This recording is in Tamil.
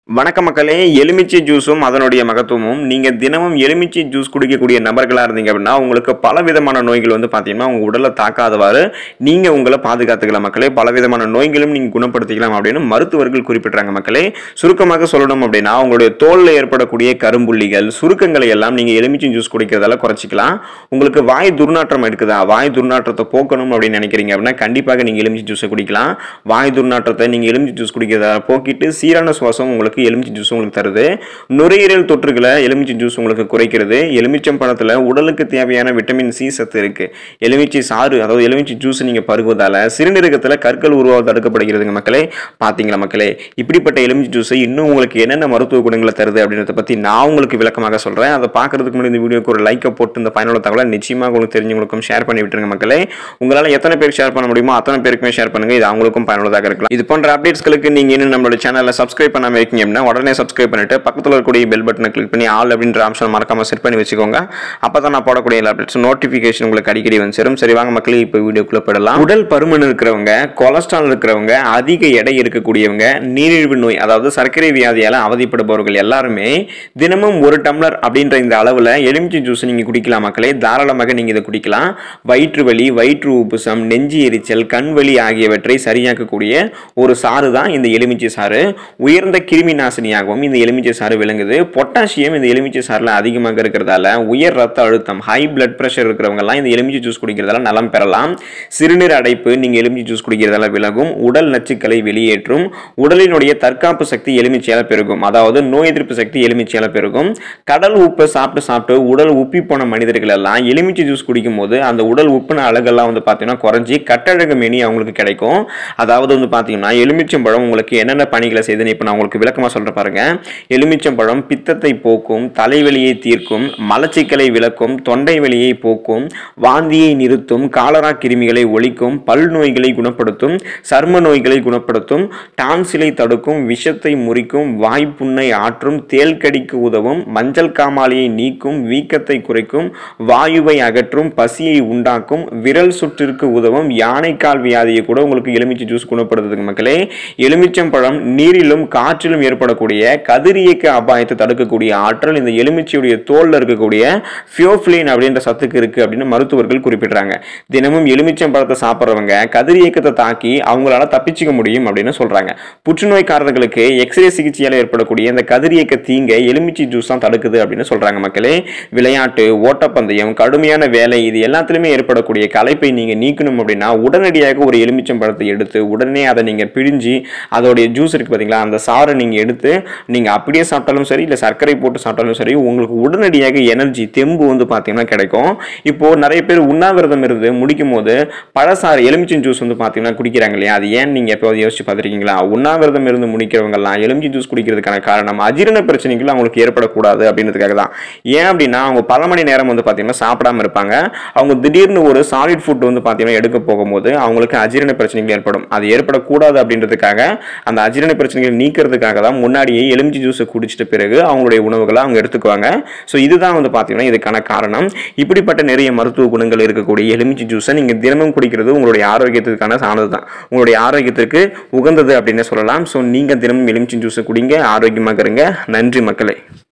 வணக்க மக்களே எலுமிச்சை ஜூஸும் அதனுடைய மகத்துவமும் நீங்கள் தினமும் எலுமிச்சை ஜூஸ் குடிக்கக்கூடிய நபர்களாக இருந்தீங்க அப்படின்னா உங்களுக்கு பல விதமான நோய்கள் வந்து பார்த்தீங்கன்னா உங்கள் உடலை தாக்காதவாறு நீங்கள் உங்களை பாதுகாத்துக்கலாம் மக்களே பல விதமான நோய்களும் நீங்கள் குணப்படுத்திக்கலாம் அப்படின்னு மருத்துவர்கள் குறிப்பிட்றாங்க மக்களே சுருக்கமாக சொல்லணும் அப்படின்னா உங்களுடைய தோலில் ஏற்படக்கூடிய கரும்புள்ளிகள் சுருக்கங்களை எல்லாம் நீங்கள் எலுமிச்சை ஜூஸ் குடிக்கிறதால குறைச்சிக்கலாம் உங்களுக்கு வாய் துர்நாற்றம் இருக்குதா வாய் துர்நாற்றத்தை போக்கணும் அப்படின்னு நினைக்கிறீங்க அப்படின்னா கண்டிப்பாக நீங்கள் எலுமிச்சை ஜூஸை குடிக்கலாம் வாய் துர்நாற்றத்தை நீங்கள் எலுமிச்சை ஜூஸ் குடிக்கிறதால போக்கிட்டு சீரான சுவாசம் உங்களுக்கு எலுமிச்சை ஜூஸ் உங்களுக்கு தருது நுரையீரல் தொற்றுகளை எலுமிச்சை ஜூஸ் உங்களுக்கு குறைக்கிறது எலுமிச்சம் பழத்தில் உடலுக்கு தேவையான விட்டமின் சி சத்து இருக்கு எலுமிச்சை சாறு அதாவது எலுமிச்சை ஜூஸ் நீங்கள் பருகுவதால சிறுநீரகத்தில் கற்கள் உருவாவது தடுக்கப்படுகிறதுங்க மக்களே பார்த்தீங்களா மக்களே இப்படிப்பட்ட எலுமிச்சை ஜூஸை இன்னும் உங்களுக்கு என்னென்ன மருத்துவ குணங்களை தருது அப்படின்றத பற்றி நான் உங்களுக்கு விளக்கமாக சொல்கிறேன் அதை பார்க்கறதுக்கு முன்னாடி இந்த வீடியோக்கு ஒரு லைக்கை போட்டு இந்த பயனுள்ள தகவலை நிச்சயமாக உங்களுக்கு தெரிஞ்சவங்களுக்கும் ஷேர் பண்ணி விட்டுருங்க மக்களே உங்களால் எத்தனை பேர் ஷேர் பண்ண முடியுமோ அத்தனை பேருக்குமே ஷேர் பண்ணுங்க இது அவங்களுக்கும் பயனுள்ளதாக இருக்கலாம் இது போன்ற அப்டேட்ஸ்களுக்கு நீங்கள் இன்னும் நம்மளோட சேனலில் சப்ஸ்கிரைப் பண்ணாமல் இருக்கீங்க அப்படின்னா உடனே சப்ஸ்கிரைப் பண்ணிட்டு பக்கத்தில் இருக்கக்கூடிய பெல் பட்டனை கிளிக் பண்ணி ஆல் அப்படின்ற ஆப்ஷன் மறக்காம செட் பண்ணி வச்சுக்கோங்க அப்போ தான் நான் போடக்கூடிய எல்லா அப்டேட்ஸ் நோட்டிஃபிகேஷன் உங்களுக்கு அடிக்கடி வந்து சேரும் சரி வாங்க மக்களே இப்போ வீடியோக்குள்ள போயிடலாம் உடல் பருமன் இருக்கிறவங்க கொலஸ்ட்ரால் இருக்கிறவங்க அதிக எடை இருக்கக்கூடியவங்க நீரிழிவு நோய் அதாவது சர்க்கரை வியாதியால் அவதிப்படுபவர்கள் எல்லாருமே தினமும் ஒரு டம்ளர் அப்படின்ற இந்த அளவில் எலுமிச்சை ஜூஸ் நீங்கள் குடிக்கலாம் மக்களே தாராளமாக நீங்கள் இதை குடிக்கலாம் வயிற்று வலி வயிற்று உப்புசம் நெஞ்சு எரிச்சல் கண் வலி ஆகியவற்றை சரியாக்கக்கூடிய ஒரு சாறு தான் இந்த எலுமிச்சை சாறு உயர்ந்த கிருமி நாசினியாகவும் இந்த எலுமிச்சை சாறு விளங்குது பொட்டாசியம் இந்த எலுமிச்சை சாறில் அதிகமாக இருக்கிறதால உயர் ரத்த அழுத்தம் ஹை பிளட் ப்ரெஷர் இருக்கிறவங்கலாம் இந்த எலுமிச்சை ஜூஸ் குடிக்கிறதால நலம் பெறலாம் சிறுநீர் அடைப்பு நீங்கள் எலுமிச்சை ஜூஸ் குடிக்கிறதால விலகும் உடல் நச்சுக்களை வெளியேற்றும் உடலினுடைய தற்காப்பு சக்தி எலுமிச்சையால் பெருகும் அதாவது நோய் எதிர்ப்பு சக்தி எலுமிச்சையால் பெருகும் கடல் உப்பை சாப்பிட்டு சாப்பிட்டு உடல் உப்பி போன மனிதர்கள் எல்லாம் எலுமிச்சை ஜூஸ் குடிக்கும் போது அந்த உடல் உப்புன அழகெல்லாம் வந்து பார்த்தீங்கன்னா குறைஞ்சி கட்டழகு மேனி அவங்களுக்கு கிடைக்கும் அதாவது வந்து பார்த்தீங்கன்னா எலுமிச்சம்பழம் உங்களுக்கு என்னென்ன பணிகளை செய்யுதுன்னு இப்போ நான் உங்களுக்கு விளக்கமாக சொல்கிறேன் பாருங்க எலுமிச்சம்பழம் பித்தத்தை போக்கும் தலைவலியை தீர்க்கும் மலச்சிக்கலை விளக்கும் தொண்டை வலியை போக்கும் வாந்தியை நிறுத்தும் காலரா கிருமிகளை ஒழிக்கும் பல் நோய்களை குணப்படுத்தும் சர்ம நோய்களை குணப்படுத்தும் டான்சிலை தடுக்கும் விஷத்தை முறிக்கும் வாய்ப்புண்ணை ஆற்றும் தேல் கடிக்கு உதவும் மஞ்சள் காமாலையை நீக்கும் வீக்கத்தை குறைக்கும் வாயுவை அகற்றும் பசியை உண்டாக்கும் விரல் சுற்றிற்கு உதவும் யானைக்கால் வியாதியை கூட உங்களுக்கு எலுமிச்சை ஜூஸ் குணப்படுத்துதுங்க மக்களே எலுமிச்சம்பழம் நீரிலும் காற்றிலும் ஏற்படக்கூடிய கதிரியக்க அபாயத்தை தடுக்கக்கூடிய ஆற்றல் இந்த எலுமிச்சையுடைய தோல்ல இருக்கக்கூடிய ஃபியோஃப்ளின் அப்படின்ற சத்துக்கு இருக்கு அப்படின்னு மருத்துவர்கள் குறிப்பிடுறாங்க தினமும் எலுமிச்சம்பழத்தை சாப்பிட்றவங்க கதிரியக்கத்தை தாக்கி அவங்களால தப்பிச்சுக்க முடியும் அப்படின்னு சொல்றாங்க புற்றுநோய்க்காரர்களுக்கு எக்ஸ்ரே சிகிச்சையால் ஏற்படக்கூடிய இந்த கதிரியக்க தீங்கை எலுமிச்சை ஜூஸ் தான் தடுக்குது அப்படின்னு சொல்றாங்க மக்களே விளையாட்டு ஓட்டப்பந்தயம் கடுமையான வேலை இது எல்லாத்துலயுமே ஏற்படக்கூடிய களைப்பை நீங்க நீக்கணும் அப்படின்னா உடனடியாக ஒரு எலுமிச்சம்பழத்தை எடுத்து உடனே அதை நீங்க பிழிஞ்சு அதோடைய ஜூஸ் இருக்கு பாத்தீங்களா அந்த சாறை நீங்க எடுத்து நீங்க அப்படியே சாப்பிட்டாலும் சரி இல்லை சர்க்கரை போட்டு சாப்பிட்டாலும் சரி உங்களுக்கு உடனடியாக எனர்ஜி தெம்பு வந்து பார்த்தீங்கன்னா கிடைக்கும் இப்போ நிறைய பேர் உண்ணாவிரதம் இருந்து முடிக்கும் போது பழசாறு எலுமிச்சை ஜூஸ் வந்து பார்த்தீங்கன்னா குடிக்கிறாங்க இல்லையா அது ஏன் நீங்க எப்போது யோசிச்சு பார்த்துருக்கீங்களா உண்ணாவிரதம் இருந்து முடிக்கிறவங்கலாம் எலுமிச்சை ஜூஸ் குடிக்கிறதுக்கான காரணம் அஜீரண பிரச்சனைகள் அவங்களுக்கு ஏற்படக்கூடாது அப்படின்றதுக்காக தான் ஏன் அப்படின்னா அவங்க பல மணி நேரம் வந்து பார்த்தீங்கன்னா சாப்பிடாம இருப்பாங்க அவங்க திடீர்னு ஒரு சாலிட் ஃபுட் வந்து பார்த்தீங்கன்னா எடுக்க போகும்போது அவங்களுக்கு அஜீரண பிரச்சனைகள் ஏற்படும் அது ஏற்படக்கூடாது அப்படின்றதுக்காக அந்த அஜீரண பிரச்சனைகள் நீக்கிறதுக்காக தான் முன்னாடியே எலுமிச்சை ஜூஸை குடிச்சிட்ட பிறகு அவங்களுடைய உணவுகளை அவங்க எடுத்துக்குவாங்க ஸோ இதுதான் வந்து பார்த்தீங்கன்னா இதுக்கான காரணம் இப்படிப்பட்ட நிறைய மருத்துவ குணங்கள் இருக்கக்கூடிய எலுமிச்சை ஜூஸை நீங்கள் தினமும் குடிக்கிறது உங்களுடைய ஆரோக்கியத்துக்கான சாணது தான் உங்களுடைய ஆரோக்கியத்திற்கு உகந்தது அப்படின்னு சொல்லலாம் ஸோ நீங்கள் தினமும் எலுமிச்சை ஜூஸை குடிங்க ஆரோக்கியமாக இருங்க நன்றி மக்களே